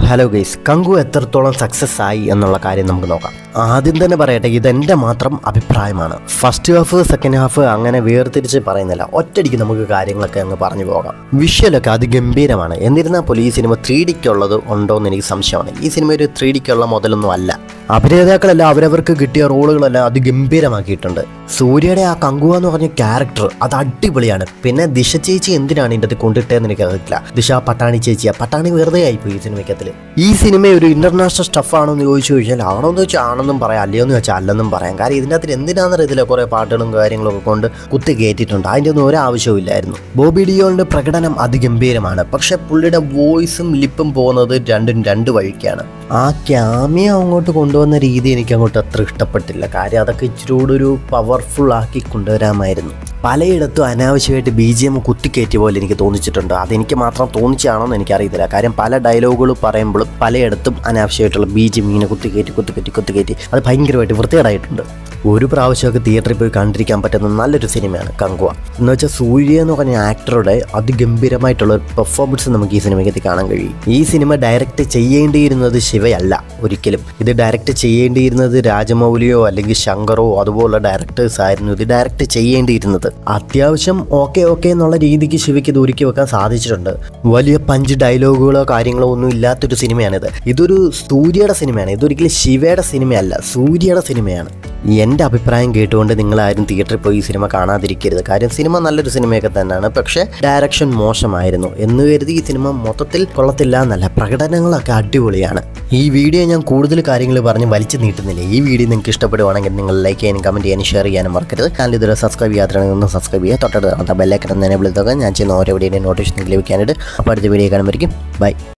hello guys കങ്കു എത്രത്തോളം success ആയി എന്നുള്ള കാര്യം നമുക്ക് നോക്കാം ആദ്യം തന്നെ പറയട്ടെ ഇതെൻ്റെ മാത്രം അഭിപ്രായമാണ് ഫസ്റ്റ് ഹാഫ് സെക്കൻഡ് ഹാഫ് അങ്ങനെ വേർതിരിച്ച് പറയുന്നില്ല ഒറ്റയടിക്ക് നമുക്ക് കാര്യങ്ങളൊക്കെ അങ്ങ് പറഞ്ഞു പോകാം വിഷ്വലൊക്കെ അതിഗംഭീരമാണ് എന്നിരുന്നാൽ പോലും ഈ സിനിമ ത്രീ ഡിക്കുള്ളത് ഉണ്ടോ എന്ന് എനിക്ക് സംശയമാണ് ഈ സിനിമ ഒരു ത്രീ ഡിക്കുള്ള മുതലൊന്നും അല്ല അഭിനേതാക്കളെല്ലാം അവരവർക്ക് കിട്ടിയ റോളുകളെല്ലാം അതിഗംഭീരമാക്കിയിട്ടുണ്ട് സൂര്യയുടെ ആ കങ്കുവ എന്ന് പറഞ്ഞ ക്യാരക്ടർ അത് അടിപൊളിയാണ് പിന്നെ ദിശ ചേച്ചി എന്തിനാണ് ഇതിൻ്റെ അത് കൊണ്ടിട്ടതെന്ന് എനിക്ക് അറിയില്ല ദിശ പട്ടാണി ചേച്ചിയാ പട്ടാണി വെറുതെ ആയിപ്പോയി ഈ സിനിമയ്ക്കത്തിൽ ഈ സിനിമ ഒരു ഇന്റർനാഷണൽ സ്റ്റഫ് ആണോ എന്ന് ചോദിച്ചു കഴിഞ്ഞാൽ ആണോ എന്ന് വെച്ചാൽ ആണെന്നും പറയാം അല്ലയോ എന്ന് വെച്ചാൽ അല്ലെന്നും പറയാം കാരണം ഇതിൻ്റെ അകത്ത് എന്തിനാണെന്ന് അറിയത്തില്ല കുറേ പാട്ടുകളും കാര്യങ്ങളും ഒക്കെ കൊണ്ട് കുത്തി കയറ്റിയിട്ടുണ്ട് അതിൻ്റെ ഒന്നും ഒരു ആവശ്യമില്ലായിരുന്നു ബോബി ഡിയോളിൻ്റെ പ്രകടനം അതിഗംഭീരമാണ് പക്ഷെ പുള്ളിയുടെ വോയിസും ലിപ്പും പോകുന്നത് രണ്ടും രണ്ട് വഴിക്കാണ് ആ ക്യാമിയ അങ്ങോട്ട് കൊണ്ടുവന്ന രീതി എനിക്ക് അങ്ങോട്ട് അത്ര ഇഷ്ടപ്പെട്ടില്ല കാര്യം അതൊക്കെ ഇച്ചിരി കൂടെ ഒരു പവർഫുൾ ആക്കി കൊണ്ടുവരാമായിരുന്നു പലയിടത്തും അനാവശ്യമായിട്ട് ബി ജി എം കുത്തിക്കയറ്റിയ പോലെ എനിക്ക് തോന്നിച്ചിട്ടുണ്ട് അതെനിക്ക് മാത്രം തോന്നിച്ചാണോ എന്ന് എനിക്കറിയത്തില്ല കാര്യം പല ഡയലോഗുകൾ പറയുമ്പോഴും പലയിടത്തും അനാവശ്യമായിട്ടുള്ള ബി ജി എം ഇങ്ങനെ കുത്തിക്കയറ്റി കുത്തിക്കയറ്റി കുത്തിക്കയറ്റി അത് ഭയങ്കരമായിട്ട് വൃത്തികേടായിട്ടുണ്ട് ഒരു പ്രാവശ്യമൊക്കെ തിയേറ്ററിൽ പോയി കണ്ടിരിക്കാൻ പറ്റുന്ന നല്ലൊരു സിനിമയാണ് കങ്കുവ എന്ന് വെച്ചാൽ സൂര്യ എന്ന് പറഞ്ഞ ആക്ടറുടെ അതിഗംഭീരമായിട്ടുള്ള ഒരു പെർഫോമൻസ് നമുക്ക് ഈ സിനിമയ്ക്ക് കാണാൻ കഴിയും ഈ സിനിമ ഡയറക്റ്റ് ചെയ്യേണ്ടിയിരുന്നത് ശിവയല്ല ഒരിക്കലും ഇത് ഡയറക്റ്റ് ചെയ്യേണ്ടിയിരുന്നത് രാജമൗലിയോ അല്ലെങ്കിൽ ശങ്കറോ അതുപോലുള്ള ഡയറക്ടേഴ്സ് ആയിരുന്നു ഇത് ഡയറക്റ്റ് ചെയ്യേണ്ടിയിരുന്നത് അത്യാവശ്യം ഓക്കെ ഓക്കെ എന്നുള്ള രീതിക്ക് ശിവയ്ക്ക് ഇത് ഒരുക്കി വെക്കാൻ സാധിച്ചിട്ടുണ്ട് വലിയ പഞ്ച് ഡയലോഗുകളോ കാര്യങ്ങളോ ഒന്നും ഇല്ലാത്തൊരു സിനിമയാണിത് ഇതൊരു സൂര്യയുടെ സിനിമയാണ് ഇതൊരിക്കലും ശിവയുടെ സിനിമയല്ല സൂര്യയുടെ സിനിമയാണ് എൻ്റെ അഭിപ്രായം കേട്ടുകൊണ്ട് നിങ്ങളാരും തിയേറ്ററിൽ പോയി ഈ സിനിമ കാണാതിരിക്കരുത് കാര്യം സിനിമ നല്ലൊരു സിനിമയൊക്കെ തന്നെയാണ് പക്ഷേ ഡയറക്ഷൻ മോശമായിരുന്നു എന്ന് കരുതി ഈ സിനിമ മൊത്തത്തിൽ കൊള്ളത്തില്ല എന്നല്ല പ്രകടനങ്ങളൊക്കെ അടിപൊളിയാണ് ഈ വീഡിയോ ഞാൻ കൂടുതൽ കാര്യങ്ങൾ പറഞ്ഞ് വലിച്ചു നീട്ടുന്നില്ല ഈ വീഡിയോ നിങ്ങൾക്ക് ഇഷ്ടപ്പെടുവാണെങ്കിൽ നിങ്ങൾ ലൈക്ക് ചെയ്യാനും കമൻറ്റ് ചെയ്യാനും ഷെയർ ചെയ്യാനും മറക്കരുത് ചാനൽ ഇതുവരെ സബ്സ്ക്രൈബ് ചെയ്യാത്തതാണെങ്കിൽ ഒന്ന് സബ്സ്ക്രൈബ് ചെയ്യുക തൊട്ടടുത്ത് ബെല്ലൈക്കൺ തന്നെ വിളിക്കുക ഞാൻ ചെയ്യുന്ന ഓരോ വീഡിയോ നോട്ടിഫിക്കേഷൻ ലഭിക്കാനായിട്ട് അപ്പോൾ അടുത്ത വീഡിയോ കാണുമ്പോഴേക്കും ബൈ